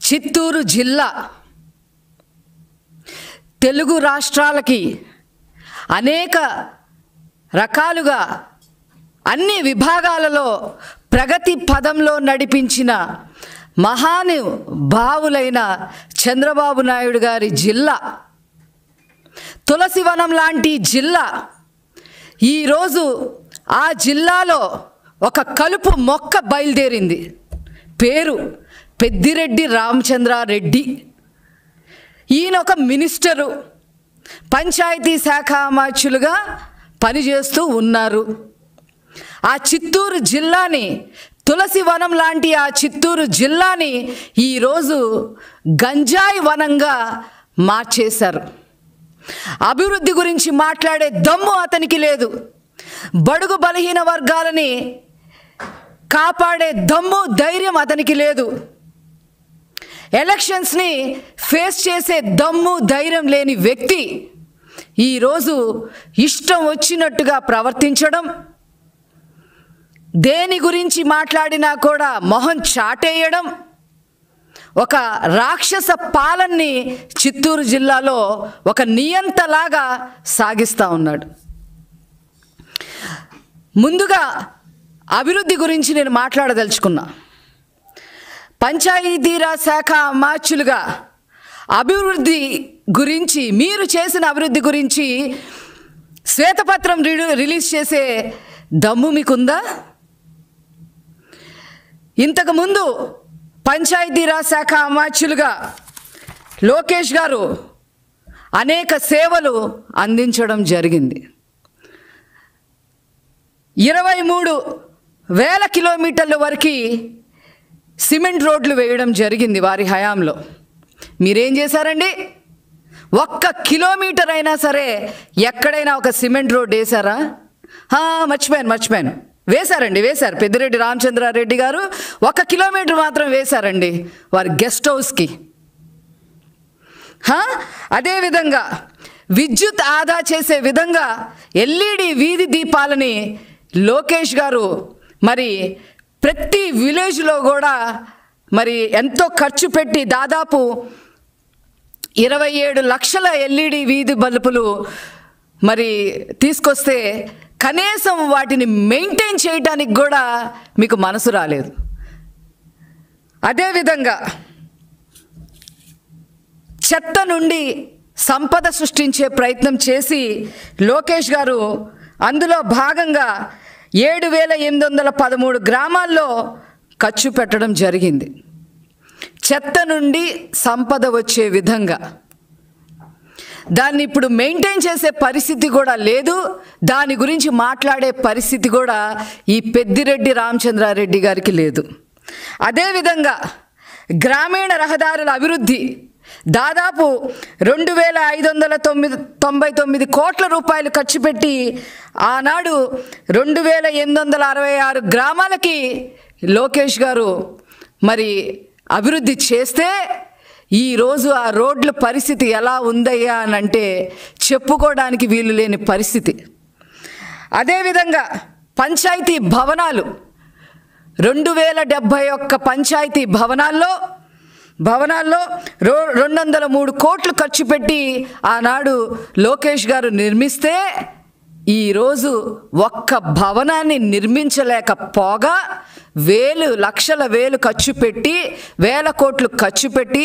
చిత్తూరు జిల్లా తెలుగు రాష్ట్రాలకి అనేక రకాలుగా అన్ని విభాగాలలో ప్రగతి పదంలో నడిపించిన మహాను భావులైన చంద్రబాబు నాయుడు గారి జిల్లా తులసివనం లాంటి జిల్లా ఈరోజు ఆ జిల్లాలో ఒక కలుపు మొక్క బయలుదేరింది పేరు పెద్దిరెడ్డి రామచంద్రారెడ్డి ఈయన ఒక మినిస్టరు పంచాయతీ శాఖ అమాత్యులుగా పనిచేస్తూ ఉన్నారు ఆ చిత్తూరు జిల్లాని తులసి వనం లాంటి ఆ చిత్తూరు జిల్లాని ఈరోజు గంజాయి వనంగా మార్చేశారు అభివృద్ధి గురించి మాట్లాడే దమ్ము అతనికి లేదు బడుగు బలహీన వర్గాలని కాపాడే దమ్ము ధైర్యం అతనికి లేదు ఎలక్షన్స్ని ఫేస్ చేసే దమ్ము ధైర్యం లేని వ్యక్తి ఈరోజు ఇష్టం వచ్చినట్టుగా ప్రవర్తించడం దేని గురించి మాట్లాడినా కూడా మొహం చాటేయడం ఒక రాక్షస పాలన్ని చిత్తూరు జిల్లాలో ఒక నియంతలాగా సాగిస్తూ ఉన్నాడు ముందుగా అభివృద్ధి గురించి నేను మాట్లాడదలుచుకున్నా పంచాయతీరాజ్ శాఖ మార్చులుగా అభివృద్ధి గురించి మీరు చేసిన అభివృద్ధి గురించి శ్వేతపత్రం రిలీ- రిలీజ్ చేసే దమ్ము మీకుందా ఇంతకుముందు పంచాయతీరాజ్ శాఖ అమాత్యులుగా లోకేష్ గారు అనేక సేవలు అందించడం జరిగింది ఇరవై మూడు వేల కిలోమీటర్ల వరకు సిమెంట్ రోడ్లు వేయడం జరిగింది వారి హయాంలో మీరేం చేశారండి ఒక్క కిలోమీటర్ అయినా సరే ఎక్కడైనా ఒక సిమెంట్ రోడ్ వేశారా హా, మర్చిపోయాను మర్చిపోయాను వేశారండి వేశారు పెద్దిరెడ్డి రామచంద్రారెడ్డి గారు ఒక కిలోమీటర్ మాత్రం వేశారండి వారి గెస్ట్ హౌస్కి హా? అదేవిధంగా విద్యుత్ ఆదా చేసే విధంగా ఎల్ఈడి వీధి దీపాలని లోకేష్ గారు మరి ప్రతి విలేజ్లో కూడా మరి ఎంతో ఖర్చు పెట్టి దాదాపు ఇరవై ఏడు లక్షల ఎల్ఈడి వీధి బల్బులు మరి తీసుకొస్తే కనీసం వాటిని మెయింటైన్ చేయడానికి కూడా మీకు మనసు రాలేదు అదేవిధంగా చెత్త నుండి సంపద సృష్టించే ప్రయత్నం చేసి లోకేష్ గారు అందులో భాగంగా ఏడు వేల ఎనిమిది వందల పదమూడు గ్రామాల్లో ఖర్చు పెట్టడం జరిగింది చెత్త నుండి సంపద వచ్చే విధంగా దాన్ని ఇప్పుడు మెయింటైన్ చేసే పరిస్థితి కూడా లేదు దాని గురించి మాట్లాడే పరిస్థితి కూడా ఈ పెద్దిరెడ్డి రామచంద్రారెడ్డి గారికి లేదు అదేవిధంగా గ్రామీణ రహదారుల అభివృద్ధి దాదాపు రెండు వేల ఐదు వందల తొమ్మిది తొంభై తొమ్మిది కోట్ల రూపాయలు ఖర్చు పెట్టి ఆనాడు రెండు వేల ఎనిమిది వందల అరవై ఆరు గ్రామాలకి లోకేష్ గారు మరి అభివృద్ధి చేస్తే ఈరోజు ఆ రోడ్ల పరిస్థితి ఎలా ఉందయ్యా అని అంటే చెప్పుకోవడానికి వీలు లేని పరిస్థితి అదేవిధంగా పంచాయతీ భవనాలు రెండు వేల డెబ్భై ఒక్క పంచాయతీ భవనాల్లో భవనాల్లో రో రెండు వందల మూడు కోట్లు ఖర్చు పెట్టి ఆనాడు లోకేష్ గారు నిర్మిస్తే ఈరోజు ఒక్క భవనాన్ని నిర్మించలేకపోగా వేలు లక్షల వేలు ఖర్చు పెట్టి వేల కోట్లు ఖర్చు పెట్టి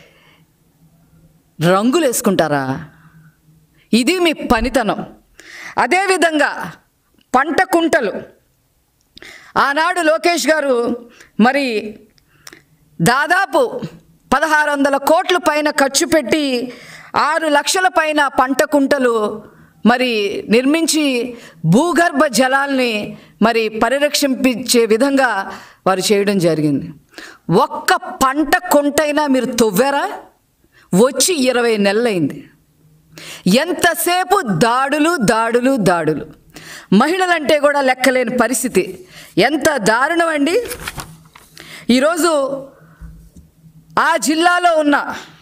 రంగులు వేసుకుంటారా ఇది మీ పనితనం అదేవిధంగా పంట కుంటలు ఆనాడు లోకేష్ గారు మరి దాదాపు పదహారు వందల కోట్ల పైన ఖర్చు పెట్టి ఆరు లక్షల పైన పంట కుంటలు మరి నిర్మించి భూగర్భ జలాల్ని మరి పరిరక్షింపించే విధంగా వారు చేయడం జరిగింది ఒక్క పంట కుంటైనా మీరు తవ్వారా వచ్చి ఇరవై నెలలైంది ఎంతసేపు దాడులు దాడులు దాడులు మహిళలంటే కూడా లెక్కలేని పరిస్థితి ఎంత దారుణం అండి ఈరోజు ఆ జిల్లాలో ఉన్న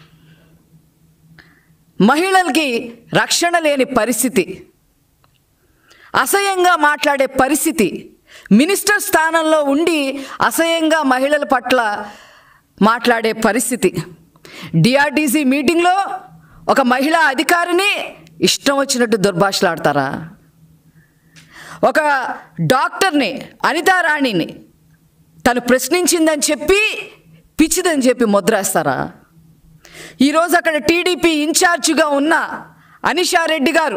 మహిళలకి రక్షణ లేని పరిస్థితి అసహ్యంగా మాట్లాడే పరిస్థితి మినిస్టర్ స్థానంలో ఉండి అసహ్యంగా మహిళల పట్ల మాట్లాడే పరిస్థితి డిఆర్టీసీ మీటింగ్లో ఒక మహిళా అధికారిని ఇష్టం వచ్చినట్టు దుర్భాషలాడతారా ఒక డాక్టర్ని అనితారాణిని తను ప్రశ్నించిందని చెప్పి పిచ్చిదని చెప్పి ముద్రేస్తారా ఈరోజు అక్కడ టీడీపీ ఇన్ఛార్జిగా ఉన్న అనిషారెడ్డి గారు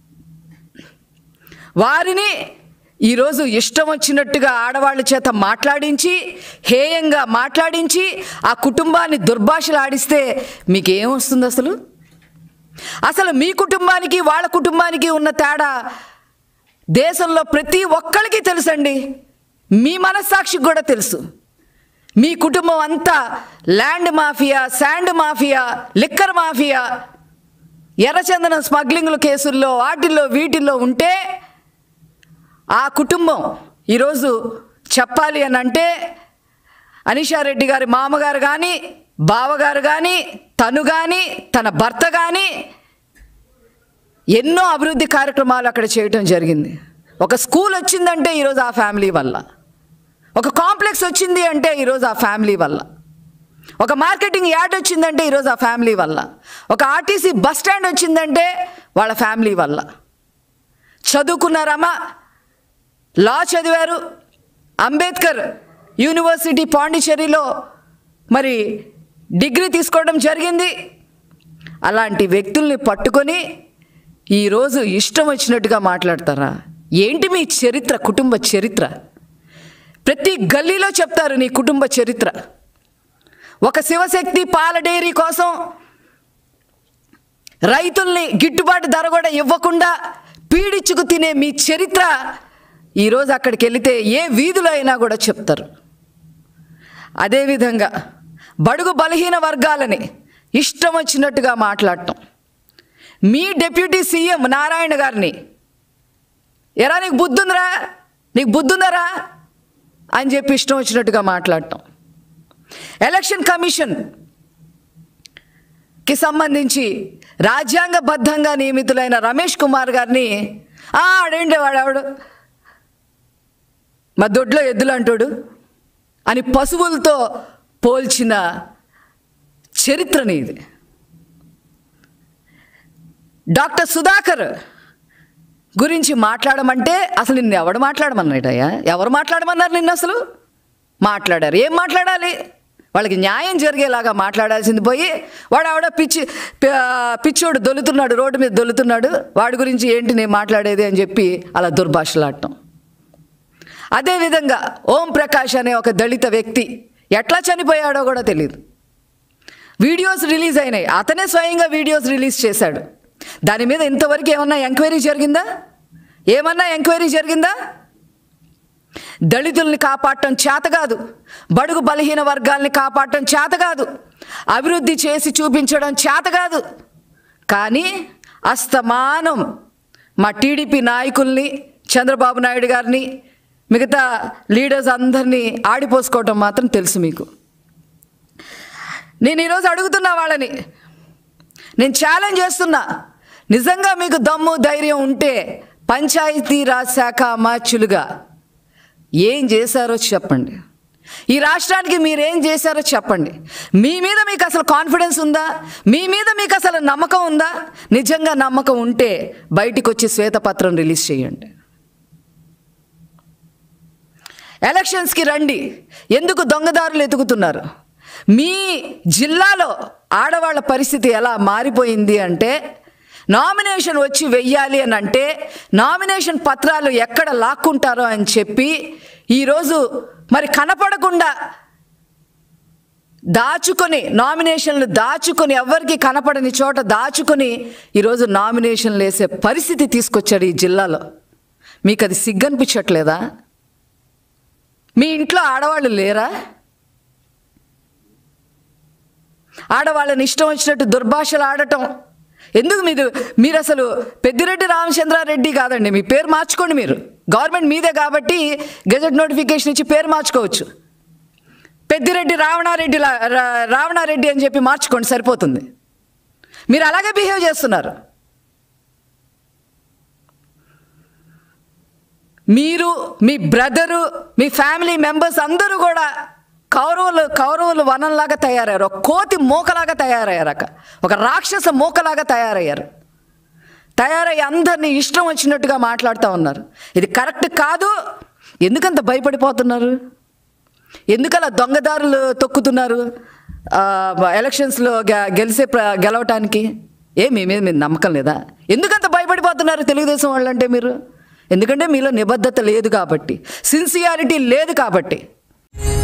వారిని ఈరోజు ఇష్టం వచ్చినట్టుగా ఆడవాళ్ళ చేత మాట్లాడించి హేయంగా మాట్లాడించి ఆ కుటుంబాన్ని దుర్భాషలాడిస్తే మీకేమొస్తుంది అసలు అసలు మీ కుటుంబానికి వాళ్ళ కుటుంబానికి ఉన్న తేడా దేశంలో ప్రతి ఒక్కరికి తెలుసండి మీ మనస్సాక్షికి కూడా తెలుసు మీ కుటుంబం అంతా land mafia sand mafia liquor mafia ఎర్రచందనం స్మగ్లింగ్ల కేసుల్లో వాటిల్లో వీటిల్లో ఉంటే ఆ కుటుంబం ఈరోజు చెప్పాలి అని అంటే అనిషారెడ్డి గారి మామగారు కానీ బావగారు కానీ తను కానీ తన భర్త కానీ ఎన్నో అభివృద్ధి కార్యక్రమాలు అక్కడ చేయటం జరిగింది ఒక స్కూల్ వచ్చిందంటే ఈరోజు ఆ ఫ్యామిలీ వల్ల ఒక కాంప్లెక్స్ వచ్చింది అంటే ఈరోజు ఆ ఫ్యామిలీ వల్ల ఒక మార్కెటింగ్ యాడ్ వచ్చిందంటే ఈరోజు ఆ ఫ్యామిలీ వల్ల ఒక ఆర్టీసీ బస్ స్టాండ్ వచ్చిందంటే వాళ్ళ ఫ్యామిలీ వల్ల చదువుకున్నారమ్మా లా చదివారు అంబేద్కర్ యూనివర్సిటీ పాండిచ్చేరిలో మరి డిగ్రీ తీసుకోవడం జరిగింది అలాంటి వ్యక్తుల్ని పట్టుకొని ఈరోజు ఇష్టం వచ్చినట్టుగా మాట్లాడతారా ఏంటి మీ చరిత్ర కుటుంబ చరిత్ర ప్రతి గల్లీలో చెప్తారు నీ కుటుంబ చరిత్ర ఒక శివశక్తి పాల డైరీ కోసం రైతుల్ని గిట్టుబాటు ధర కూడా ఇవ్వకుండా పీడించుకు తినే మీ చరిత్ర ఈరోజు అక్కడికి వెళితే ఏ వీధిలో అయినా కూడా చెప్తారు అదేవిధంగా బడుగు బలహీన వర్గాలని ఇష్టం వచ్చినట్టుగా మాట్లాడటం మీ డిప్యూటీ సీఎం నారాయణ గారిని ఎరా నీకు బుద్ధుందిరా నీకు బుద్ధుందరా అని చెప్పి ఇష్టం వచ్చినట్టుగా మాట్లాడటం ఎలక్షన్ కమిషన్ కి సంబంధించి రాజ్యాంగబద్ధంగా నియమితులైన రమేష్ కుమార్ గారిని "ఆ, ఆడేంటి వాడావిడు మా దొడ్లో ఎద్దులు అంటాడు అని పశువులతో పోల్చిన చరిత్రని ఇది డాక్టర్ సుధాకర్ గురించి మాట్లాడమంటే అసలు నిన్ను ఎవడు మాట్లాడమన్నాడయ్యా ఎవరు మాట్లాడమన్నారు నిన్ను అసలు మాట్లాడారు ఏం మాట్లాడాలి వాళ్ళకి న్యాయం జరిగేలాగా మాట్లాడాల్సింది పోయి వాడు ఆవిడ పిచ్చి ప- పిచ్చోడు దొలుతున్నాడు రోడ్డు మీద దొలుతున్నాడు వాడి గురించి ఏంటి నేను మాట్లాడేది అని చెప్పి అలా దుర్భాషలాడటం అదేవిధంగా ఓం ప్రకాష్ అనే ఒక దళిత వ్యక్తి ఎట్లా చనిపోయాడో కూడా తెలియదు వీడియోస్ రిలీజ్ అయినాయి అతనే స్వయంగా వీడియోస్ రిలీజ్ చేశాడు దాని మీద ఇంతవరకు ఏమన్నా ఎంక్వైరీ జరిగిందా ఏమన్నా ఎంక్వైరీ జరిగిందా దళితుల్ని కాపాడటం చేత కాదు బడుగు బలహీన వర్గాల్ని కాపాడటం చేత కాదు అభివృద్ధి చేసి చూపించడం చేత కాదు కానీ అస్తమానం మా టీడీపీ నాయకుల్ని చంద్రబాబు నాయుడు గారిని మిగతా లీడర్స్ అందరినీ ఆడిపోసుకోవటం మాత్రం తెలుసు మీకు నేను ఈరోజు అడుగుతున్నా వాళ్ళని నేను ఛాలెంజ్ చేస్తున్నా నిజంగా మీకు దమ్ము ధైర్యం ఉంటే పంచాయతీరాజ్ శాఖ అమాత్యులుగా ఏం చేశారో చెప్పండి ఈ రాష్ట్రానికి మీరేం చేశారో చెప్పండి మీ మీద మీకు అసలు కాన్ఫిడెన్స్ ఉందా మీ మీద మీకు అసలు నమ్మకం ఉందా నిజంగా నమ్మకం ఉంటే బయటికి వచ్చి శ్వేతపత్రం రిలీజ్ చేయండి ఎలక్షన్స్కి రండి ఎందుకు దొంగదారులు ఎతుకుతున్నారు మీ జిల్లాలో ఆడవాళ్ళ పరిస్థితి ఎలా మారిపోయింది అంటే నామినేషన్ వచ్చి వెయ్యాలి అని అంటే నామినేషన్ పత్రాలు ఎక్కడ లాక్కుంటారో అని చెప్పి ఈరోజు మరి కనపడకుండా దాచుకొని నామినేషన్లు దాచుకొని ఎవరికి కనపడని చోట దాచుకొని ఈరోజు నామినేషన్లు వేసే పరిస్థితి తీసుకొచ్చాడు ఈ జిల్లాలో మీకు అది సిగ్గనిపించట్లేదా మీ ఇంట్లో ఆడవాళ్ళు లేరా ఆడవాళ్ళని ఇష్టం వచ్చినట్టు దుర్భాషలు ఆడటం ఎందుకు మీరు మీరు అసలు పెద్దిరెడ్డి రామచంద్రారెడ్డి కాదండి మీ పేరు మార్చుకోండి మీరు గవర్నమెంట్ మీదే కాబట్టి గెజెట్ నోటిఫికేషన్ ఇచ్చి పేరు మార్చుకోవచ్చు పెద్దిరెడ్డి రావణారెడ్డి లా- రా- రావణారెడ్డి అని చెప్పి మార్చుకోండి సరిపోతుంది మీరు అలాగే బిహేవ్ చేస్తున్నారు మీరు మీ బ్రదరు మీ ఫ్యామిలీ మెంబర్స్ అందరూ కూడా కౌరవులు కౌరవులు వనంలాగా తయారయ్యారు ఒక కోతి మూకలాగా తయారయ్యారు అక్క ఒక రాక్షస మూకలాగా తయారయ్యారు తయారయ్యి అందరినీ ఇష్టం వచ్చినట్టుగా మాట్లాడుతూ ఉన్నారు ఇది కరెక్ట్ కాదు ఎందుకంత భయపడిపోతున్నారు ఎందుకలా దొంగదారులు తొక్కుతున్నారు ఆ, ఎలక్షన్స్లో గె- గెలిసే ప్ర గెలవటానికి ఏ మీ మీద మీరు నమ్మకం లేదా ఎందుకంత భయపడిపోతున్నారు తెలుగుదేశం వాళ్ళంటే మీరు ఎందుకంటే మీలో నిబద్ధత లేదు కాబట్టి సిన్సియారిటీ లేదు కాబట్టి